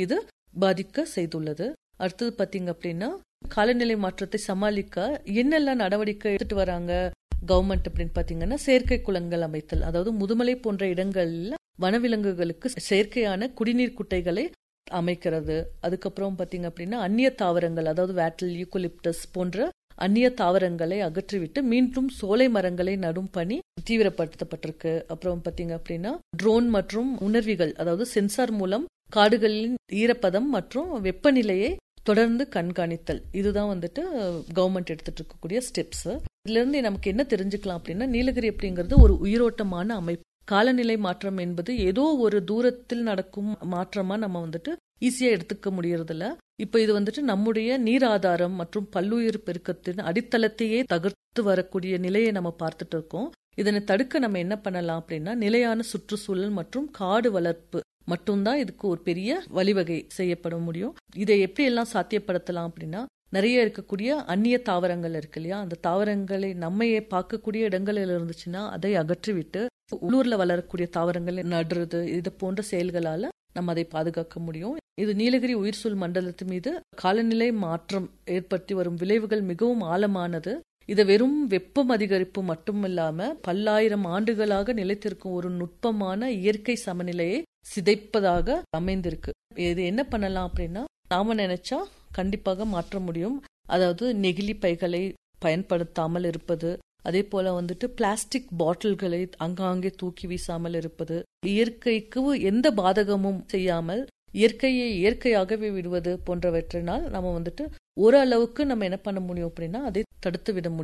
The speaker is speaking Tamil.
இது பாதிக்க செய்துள்ளது அடுத்தது பாத்தீங்க அப்படின்னா காலநிலை மாற்றத்தை சமாளிக்க என்னெல்லாம் நடவடிக்கை எடுத்துட்டு வராங்க கவர்மெண்ட் அப்படின்னு பாத்தீங்கன்னா செயற்கை குளங்கள் அமைத்தல் அதாவது முதுமலை போன்ற இடங்கள்ல வனவிலங்குகளுக்கு செயற்கையான குடிநீர் குட்டைகளை அமைக்கிறது அதுக்கப்புறம் பாத்தீங்க அப்படின்னா அந்நிய தாவரங்கள் அதாவது வேட்டல் யூக்கலிப்டஸ் போன்ற அந்நிய தாவரங்களை அகற்றிவிட்டு மீண்டும் சோலை மரங்களை நடும் பணி தீவிரப்படுத்தப்பட்டிருக்கு அப்புறம் பாத்தீங்க அப்படின்னா ட்ரோன் மற்றும் உணர்விகள் அதாவது சென்சார் மூலம் காடுகளின் ஈரப்பதம் மற்றும் வெப்பநிலையை தொடர்ந்து கண்காணித்தல் இதுதான் வந்துட்டு கவர்மெண்ட் எடுத்துட்டு இருக்கக்கூடிய ஸ்டெப்ஸ் இதுல இருந்து நமக்கு என்ன தெரிஞ்சுக்கலாம் அப்படின்னா நீலகிரி அப்படிங்கிறது ஒரு உயிரோட்டமான அமைப்பு காலநிலை மாற்றம் என்பது ஏதோ ஒரு தூரத்தில் நடக்கும் மாற்றமா நம்ம வந்துட்டு ஈஸியா எடுத்துக்க முடியறதில்ல இப்ப இது வந்துட்டு நம்முடைய நீர் ஆதாரம் மற்றும் பல்லுயிர் பெருக்கத்தின் அடித்தளத்தையே தகர்த்து வரக்கூடிய நிலையை நம்ம பார்த்துட்டு இருக்கோம் இதனை தடுக்க நம்ம என்ன பண்ணலாம் அப்படின்னா நிலையான சுற்றுச்சூழல் மற்றும் காடு வளர்ப்பு மட்டும்தான் இதுக்கு ஒரு பெரிய வழிவகை செய்யப்பட முடியும் இதை எப்படி எல்லாம் சாத்தியப்படுத்தலாம் அப்படின்னா நிறைய இருக்கக்கூடிய அந்நிய தாவரங்கள் இருக்கு இல்லையா அந்த தாவரங்களை நம்மையே பார்க்கக்கூடிய இடங்களில் இருந்துச்சுன்னா அதை அகற்றிவிட்டு உள்ளூர்ல வளரக்கூடிய தாவரங்களை நடுறது இது போன்ற செயல்களால நம்ம அதை பாதுகாக்க முடியும் இது நீலகிரி உயிர்சூழ் மண்டலத்து மீது காலநிலை மாற்றம் ஏற்படுத்தி வரும் விளைவுகள் மிகவும் ஆழமானது இது வெறும் வெப்பம் அதிகரிப்பு மட்டுமில்லாம பல்லாயிரம் ஆண்டுகளாக நிலைத்திருக்கும் ஒரு நுட்பமான இயற்கை சமநிலையை சிதைப்பதாக அமைந்திருக்கு இது என்ன பண்ணலாம் அப்படின்னா நாம நினைச்சா கண்டிப்பாக மாற்ற முடியும் அதாவது நெகிழி பைகளை பயன்படுத்தாமல் இருப்பது அதே போல வந்துட்டு பிளாஸ்டிக் பாட்டில்களை அங்காங்கே தூக்கி வீசாமல் இருப்பது இயற்கைக்கு எந்த பாதகமும் செய்யாமல் இயற்கையை இயற்கையாகவே விடுவது போன்றவற்றினால் நம்ம வந்துட்டு ஓரளவுக்கு நம்ம என்ன பண்ண முடியும் அப்படின்னா அதை தடுத்து விட முடியும்